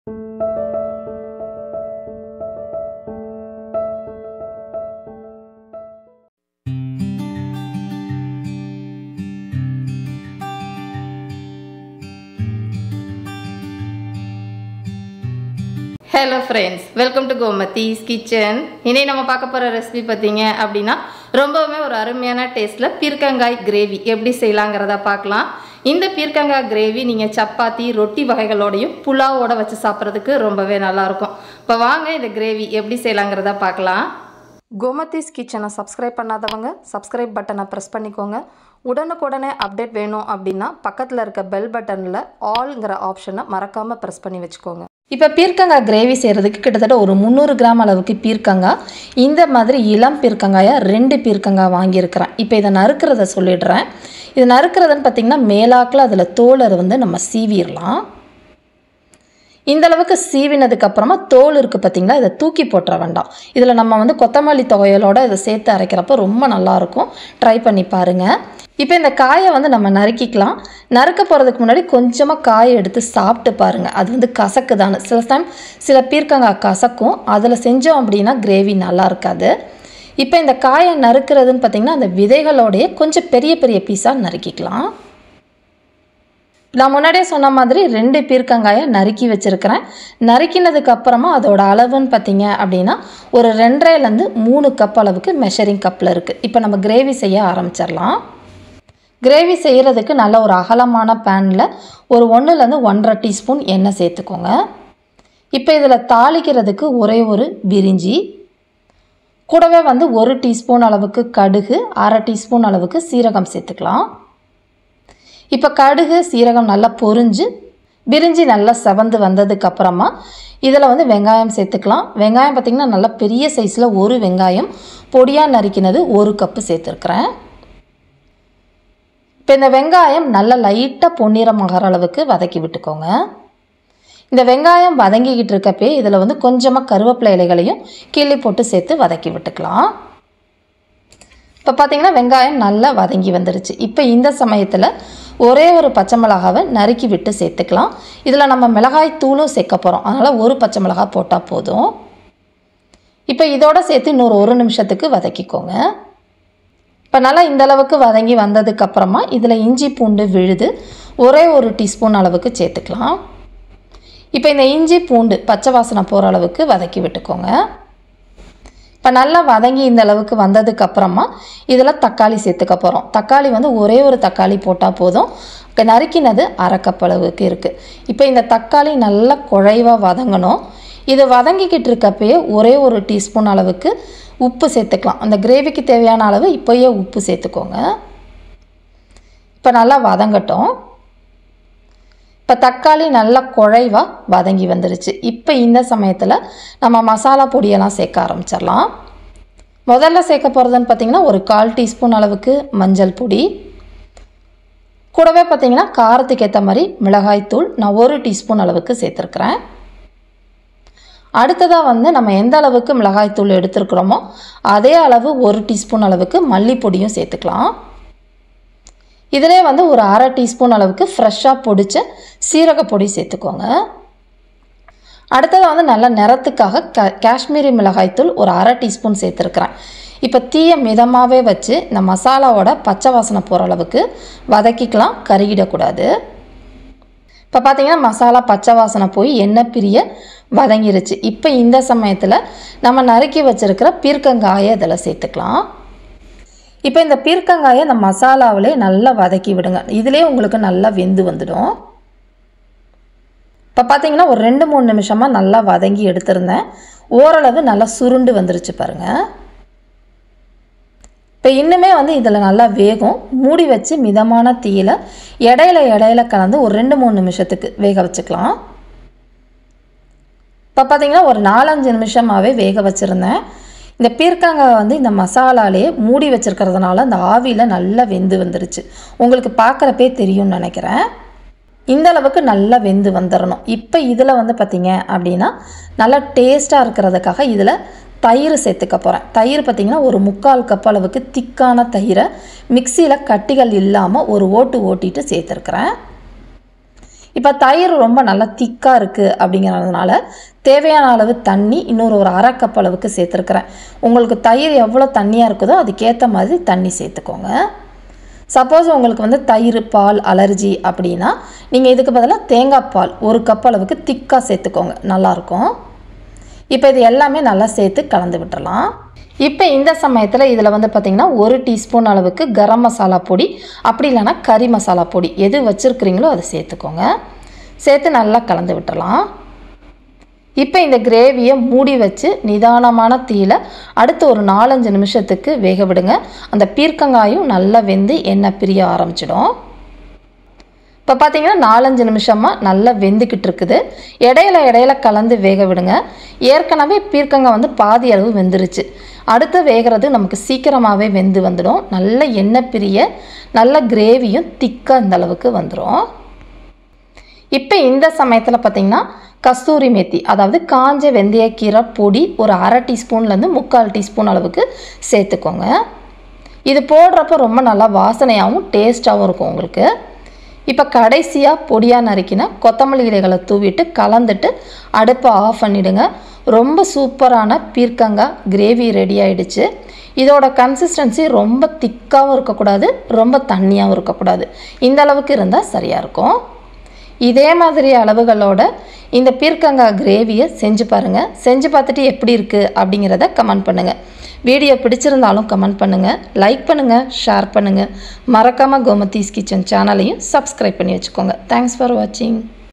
hello friends welcome to Gomathi's kitchen இன்னைக்கு நம்ம பார்க்க போகிற ரெசிபி பார்த்தீங்க அப்படின்னா ரொம்பவுமே ஒரு அருமையான டேஸ்ட்டில் பீர்க்கங்காய் கிரேவி எப்படி செய்யலாங்கிறத பார்க்கலாம் இந்த பீர்க்கங்காய் கிரேவி நீங்கள் சப்பாத்தி ரொட்டி வகைகளோடையும் புலாவோட வச்சு சாப்பிட்றதுக்கு ரொம்பவே நல்லாயிருக்கும் இப்போ வாங்க இந்த கிரேவி எப்படி செய்யலாங்கிறத பார்க்கலாம் கோமதிஸ் கிச்சனை சப்ஸ்கிரைப் பண்ணாதவங்க சப்ஸ்கிரைப் பட்டனை ப்ரெஸ் பண்ணிக்கோங்க உடனுக்குடனே அப்டேட் வேணும் அப்படின்னா பக்கத்தில் இருக்க பெல் பட்டனில் ஆல்ங்கிற ஆப்ஷனை மறக்காமல் ப்ரெஸ் பண்ணி வச்சுக்கோங்க இப்போ பீர்க்கங்காய் கிரேவி செய்கிறதுக்கு கிட்டத்தட்ட ஒரு முந்நூறு கிராம் அளவுக்கு பீர்க்கங்காய் இந்த மாதிரி இளம் பீர்க்கங்காயை ரெண்டு பீர்க்கங்காய் வாங்கியிருக்கிறேன் இப்போ இதை நறுக்கிறத சொல்லிடுறேன் இது நறுக்கிறதுன்னு பார்த்திங்கன்னா மேலாக்கில் அதில் தோலரை வந்து நம்ம சீவிடலாம் இந்த அளவுக்கு சீவினதுக்கு அப்புறமா தோல் இருக்குது பார்த்தீங்களா இதை தூக்கி போட்டுற வேண்டாம் இதில் நம்ம வந்து கொத்தமல்லி துவையலோட இதை சேர்த்து அரைக்கிறப்போ ரொம்ப நல்லாயிருக்கும் ட்ரை பண்ணி பாருங்கள் இப்போ இந்த காயை வந்து நம்ம நறுக்கிக்கலாம் நறுக்க போகிறதுக்கு முன்னாடி கொஞ்சமாக காயை எடுத்து சாப்பிட்டு பாருங்கள் அது வந்து கசக்குதான்னு சில டைம் சில பீர்க்கங்காய் கசக்கும் அதில் செஞ்சோம் அப்படின்னா கிரேவி நல்லா இருக்காது இப்போ இந்த காயை நறுக்கிறதுன்னு பார்த்திங்கன்னா அந்த விதைகளோடைய கொஞ்சம் பெரிய பெரிய பீஸாக நறுக்கிக்கலாம் நான் முன்னாடியே சொன்ன மாதிரி ரெண்டு பீர்க்கங்காயை நறுக்கி வச்சுருக்கிறேன் நறுக்கினதுக்கு அப்புறமா அதோட அளவுன்னு பார்த்தீங்க அப்படின்னா ஒரு ரெண்டரைலேருந்து மூணு கப் அளவுக்கு மெஷரிங் கப்பில் இருக்குது இப்போ நம்ம கிரேவி செய்ய ஆரம்பிச்சிடலாம் கிரேவி செய்கிறதுக்கு நல்ல ஒரு அகலமான பேனில் ஒரு ஒன்றுலேருந்து ஒன்றரை டீஸ்பூன் எண்ணெய் சேர்த்துக்கோங்க இப்போ இதில் தாளிக்கிறதுக்கு ஒரே ஒரு பிரிஞ்சி கூடவே வந்து ஒரு டீஸ்பூன் அளவுக்கு கடுகு அரை டீஸ்பூன் அளவுக்கு சீரகம் சேர்த்துக்கலாம் இப்போ கடுகு சீரகம் நல்லா பொரிஞ்சு பிரிஞ்சி நல்லா செவந்து வந்ததுக்கு அப்புறமா இதில் வந்து வெங்காயம் சேர்த்துக்கலாம் வெங்காயம் பார்த்திங்கன்னா நல்லா பெரிய சைஸில் ஒரு வெங்காயம் பொடியாக நறுக்கினது ஒரு கப்பு சேர்த்துருக்குறேன் இப்போ இந்த வெங்காயம் நல்லா லைட்டாக பொன்னிறமாகிற அளவுக்கு வதக்கி விட்டுக்கோங்க இந்த வெங்காயம் வதங்கிக்கிட்டு இருக்கப்பே இதில் வந்து கொஞ்சமாக கருவேப்பிலை இலைகளையும் கிள்ளி போட்டு சேர்த்து வதக்கி விட்டுக்கலாம் இப்போ பார்த்தீங்கன்னா வெங்காயம் நல்லா வதங்கி வந்துருச்சு இப்போ இந்த சமயத்தில் ஒரே ஒரு பச்சை மிளகாவை நறுக்கி விட்டு சேர்த்துக்கலாம் இதில் நம்ம மிளகாய் தூளும் சேர்க்க போகிறோம் அதனால் ஒரு பச்சை மிளகாய் போட்டால் போதும் இப்போ இதோட சேர்த்து இன்னொரு ஒரு நிமிஷத்துக்கு வதக்கிக்கோங்க இப்போ நல்லா இந்த அளவுக்கு வதங்கி வந்ததுக்கப்புறமா இதில் இஞ்சி பூண்டு விழுது ஒரே ஒரு டீஸ்பூன் அளவுக்கு சேர்த்துக்கலாம் இப்போ இந்த இஞ்சி பூண்டு பச்சை வாசனை போகிற அளவுக்கு வதக்கி விட்டுக்கோங்க இப்போ நல்லா வதங்கி இந்த அளவுக்கு வந்ததுக்கு அப்புறமா இதில் தக்காளி சேர்த்துக்க போகிறோம் தக்காளி வந்து ஒரே ஒரு தக்காளி போட்டால் போதும் இப்போ நறுக்கினது அரை கப் அளவுக்கு இருக்குது இப்போ இந்த தக்காளி நல்லா குழைவாக வதங்கணும் இது வதங்கிக்கிட்டு இருக்கப்பயே ஒரே ஒரு டீஸ்பூன் அளவுக்கு உப்பு சேர்த்துக்கலாம் அந்த கிரேவிக்கு தேவையான அளவு இப்போயே உப்பு சேர்த்துக்கோங்க இப்போ நல்லா வதங்கட்டும் இப்போ தக்காளி நல்லா குழைவாக வதங்கி வந்துருச்சு இப்போ இந்த சமயத்தில் நம்ம மசாலா பொடியெல்லாம் சேர்க்க ஆரம்பிச்சிடலாம் முதல்ல சேர்க்க போகிறதுன்னு பார்த்திங்கன்னா ஒரு கால் டீஸ்பூன் அளவுக்கு மஞ்சள் பொடி கூடவே பார்த்திங்கன்னா காரத்துக்கு ஏற்ற மாதிரி மிளகாய்த்தூள் நான் ஒரு டீஸ்பூன் அளவுக்கு சேர்த்துருக்குறேன் அடுத்ததாக வந்து நம்ம எந்த அளவுக்கு மிளகாய்த்தூள் எடுத்துருக்குறோமோ அதே அளவு ஒரு டீஸ்பூன் அளவுக்கு மல்லிப்பொடியும் சேர்த்துக்கலாம் இதிலே வந்து ஒரு அரை டீஸ்பூன் அளவுக்கு ஃப்ரெஷ்ஷாக பொடிச்ச சீரக பொடி சேர்த்துக்கோங்க அடுத்ததாக வந்து நல்ல நிறத்துக்காக க காஷ்மீரி மிளகாய்த்தூள் ஒரு அரை டீஸ்பூன் சேர்த்துருக்குறேன் இப்போ தீயை மிதமாகவே வச்சு இந்த மசாலாவோட பச்சை வாசனை போகிற அளவுக்கு வதக்கிக்கலாம் கருகிடக்கூடாது இப்போ பார்த்தீங்கன்னா மசாலா பச்சை வாசனை போய் எண்ணெய் பிரிய வதங்கிருச்சு இப்போ இந்த சமயத்தில் நம்ம நறுக்கி வச்சுருக்கிற பீர்க்கங்காயை இதில் சேர்த்துக்கலாம் இப்போ இந்த பீர்க்கங்காயை அந்த மசாலாவிலே நல்லா வதக்கி விடுங்க இதிலே உங்களுக்கு நல்லா வெந்து வந்துடும் இப்போ பார்த்தீங்கன்னா ஒரு ரெண்டு மூணு நிமிஷமாக நல்லா வதங்கி எடுத்திருந்தேன் ஓரளவு நல்லா சுருண்டு வந்துருச்சு பாருங்கள் இப்போ இன்னுமே வந்து இதில் நல்லா வேகும் மூடி வச்சு மிதமான தீயில் இடையில இடையில கலந்து ஒரு ரெண்டு மூணு நிமிஷத்துக்கு வேக வச்சுக்கலாம் இப்போ பார்த்தீங்கன்னா ஒரு நாலஞ்சு நிமிஷமாகவே வேக வச்சுருந்தேன் இந்த பீர்க்கங்காய் வந்து இந்த மசாலாலே மூடி வச்சுருக்கிறதுனால அந்த ஆவியில் நல்லா வெந்து வந்துருச்சு உங்களுக்கு பார்க்குறப்பே தெரியும்னு நினைக்கிறேன் இந்த அளவுக்கு நல்லா வெந்து வந்துடணும் இப்போ இதில் வந்து பார்த்திங்க அப்படின்னா நல்லா டேஸ்ட்டாக இருக்கிறதுக்காக இதில் தயிர் சேர்த்துக்க போகிறேன் தயிர் பார்த்திங்கன்னா ஒரு முக்கால் கப் அளவுக்கு திக்கான தயிரை மிக்சியில் கட்டிகள் இல்லாமல் ஒரு ஓட்டு ஓட்டிட்டு சேர்த்துருக்குறேன் இப்போ தயிர் ரொம்ப நல்லா திக்காக இருக்குது அப்படிங்கிறதுனால தேவையான அளவு தண்ணி இன்னொரு ஒரு அரை கப் அளவுக்கு சேர்த்துருக்குறேன் உங்களுக்கு தயிர் எவ்வளோ தண்ணியாக இருக்குதோ அதுக்கேற்ற மாதிரி தண்ணி சேர்த்துக்கோங்க சப்போஸ் உங்களுக்கு வந்து தயிர் பால் அலர்ஜி அப்படின்னா நீங்கள் இதுக்கு பதிலாக தேங்காய் பால் ஒரு கப் அளவுக்கு திக்காக சேர்த்துக்கோங்க நல்லாயிருக்கும் இப்போ இது எல்லாமே நல்லா சேர்த்து கலந்து விட்டுறலாம் இப்போ இந்த சமயத்தில் இதில் வந்து பார்த்திங்கன்னா ஒரு டீஸ்பூன் அளவுக்கு கரம் மசாலா பொடி அப்படி இல்லைன்னா கறி மசாலா பொடி எது வச்சுருக்கிறீங்களோ அதை சேர்த்துக்கோங்க சேர்த்து நல்லா கலந்து விட்டுறலாம் இப்போ இந்த கிரேவியை மூடி வச்சு நிதானமான தீயில அடுத்து ஒரு நாலஞ்சு நிமிஷத்துக்கு வேக விடுங்க அந்த பீர்க்கங்காயும் நல்லா வெந்து எண்ணெய் பிரிய ஆரம்பிச்சிடும் இப்போ பார்த்தீங்கன்னா நாலஞ்சு நிமிஷமாக நல்லா வெந்துக்கிட்டு இருக்குது இடையில இடையில கலந்து வேக விடுங்க ஏற்கனவே பீர்க்கங்காய் வந்து பாதி அளவு வெந்துருச்சு அடுத்து வேகிறது நமக்கு சீக்கிரமாகவே வெந்து வந்துடும் நல்ல எண்ணெய் பிரிய நல்ல கிரேவியும் திக்காக இந்த அளவுக்கு வந்துடும் இப்போ இந்த சமயத்தில் பார்த்தீங்கன்னா கஸ்தூரி மேத்தி அதாவது காஞ்ச வெந்தயக்கீரை பொடி ஒரு அரை டீஸ்பூன்லேருந்து முக்கால் டீஸ்பூன் அளவுக்கு சேர்த்துக்கோங்க இது போடுறப்ப ரொம்ப நல்லா வாசனையாகவும் டேஸ்ட்டாகவும் இருக்கும் உங்களுக்கு இப்போ கடைசியாக பொடியாக நறுக்கின கொத்தமல்லி இலைகளை தூவிட்டு கலந்துட்டு அடுப்பை ஆஃப் பண்ணிவிடுங்க ரொம்ப சூப்பரான பீர்க்கங்காய் கிரேவி ரெடி ஆயிடுச்சு இதோட கன்சிஸ்டன்சி ரொம்ப திக்காகவும் இருக்கக்கூடாது ரொம்ப தண்ணியாகவும் இருக்கக்கூடாது இந்த அளவுக்கு இருந்தால் சரியாக இருக்கும் இதே மாதிரி அளவுகளோட இந்த பீர்க்கங்காய் கிரேவியை செஞ்சு பாருங்கள் செஞ்சு பார்த்துட்டு எப்படி இருக்குது அப்படிங்கிறத கமெண்ட் பண்ணுங்கள் வீடியோ பிடிச்சிருந்தாலும் கமெண்ட் பண்ணுங்கள் லைக் பண்ணுங்கள் ஷேர் பண்ணுங்கள் மறக்காமல் கோமதீஸ் கிச்சன் சேனலையும் சப்ஸ்கிரைப் பண்ணி வச்சுக்கோங்க தேங்க்ஸ் ஃபார் வாட்சிங்